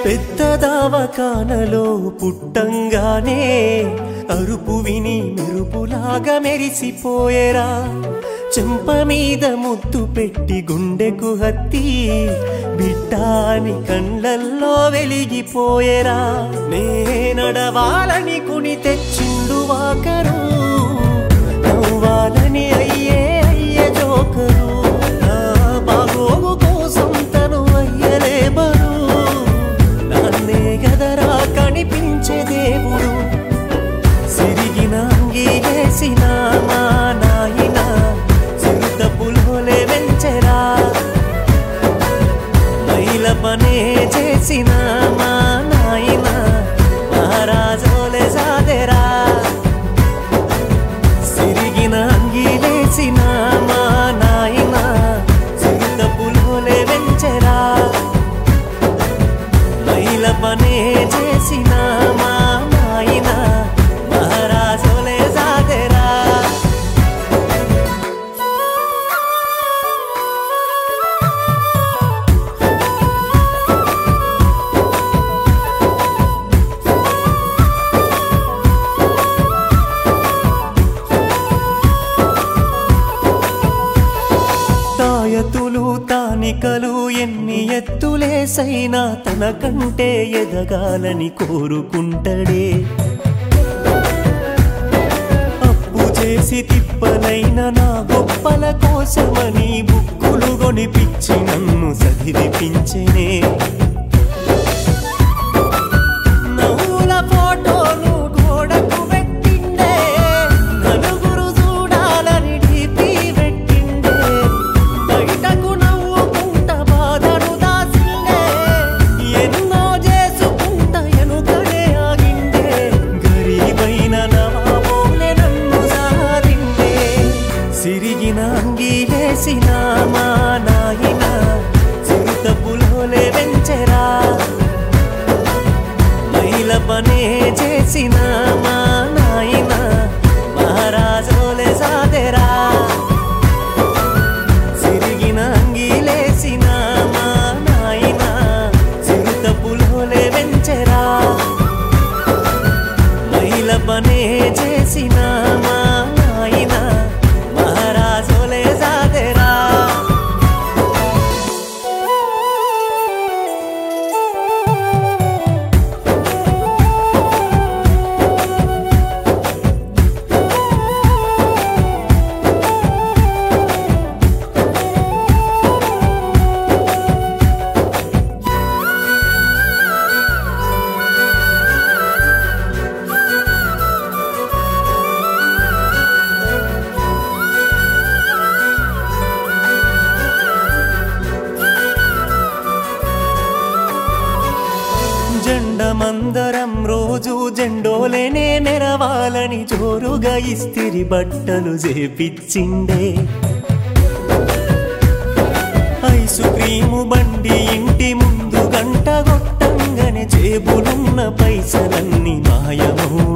పెద్ద దావకానలో పుట్టంగానే అరుపు విని మెరుపులాగా మెరిసిపోయేరా చెంప మీద ముద్దు పెట్టి గుండెకు హత్తి బిడ్డాని కండ్లల్లో వెలిగిపోయేరా నే నడవాలని కుని తెచ్చిండు వాకరు నవ్వాలని అయ్యే అయ్యే జోకరు నా బాగోగు కోసం తను అయ్యలే బరు నన్నే గదరా కనిపించే దేవుడు సిరిగిన అంగీలేసిన మా నాయన చిరుత పులోలే వెంచెరా మైల పనే చేసిన మా నాయన మహారాజోలే సాదెరా సిరిగిన అంగీలేసిన మా నాయన చిరుత పులోలే వెంచెరా మైల పనే చేసిన మా నాయన మహారాజులే సాదెరా తాయతులు తానికలు ఎన్ని ఎత్తులేసైనా తన కంటే ఎదగాలని కోరుకుంటడే అప్పు చేసి తిప్పలైన నా గొప్పల కోసమని బుక్కులు కొనిపించి నన్ను చదివిపించనే నవ్వుల ఫోటోలు గోడకు పెట్టిండే నలుగురు చూడాలని డీపీ పెట్టిండే బయటకు నవ్వుకుంట బాధను దాసిండే ఎన్నో చేసుకుంట ఎనుకనే ఆగిండే గరీబైన నవాబోలే నన్ను సారిండే సిరిగిన అంగీలేసిన మా నాయన చిరుత పులోలే వెంచెరా మైల పనే చేసిన మా నాయన మహారాజోలే సాదెరా సిరిగిన అంగీలేసిన మా నాయన చిరుత పులోలే వెంచెరా మైల పనే చేసిన మా నాయన మహారాజోలే సాదెరా జెండమందరం రోజు జెండోలేనే మెరవాలని జోరుగా ఇస్తిరి బట్టలు చేపిచ్చిండే ఐసు క్రీము బండి ఇంటి ముందు గంట కొట్టంగానే జేబులున్న పైసలన్నీ మాయమౌ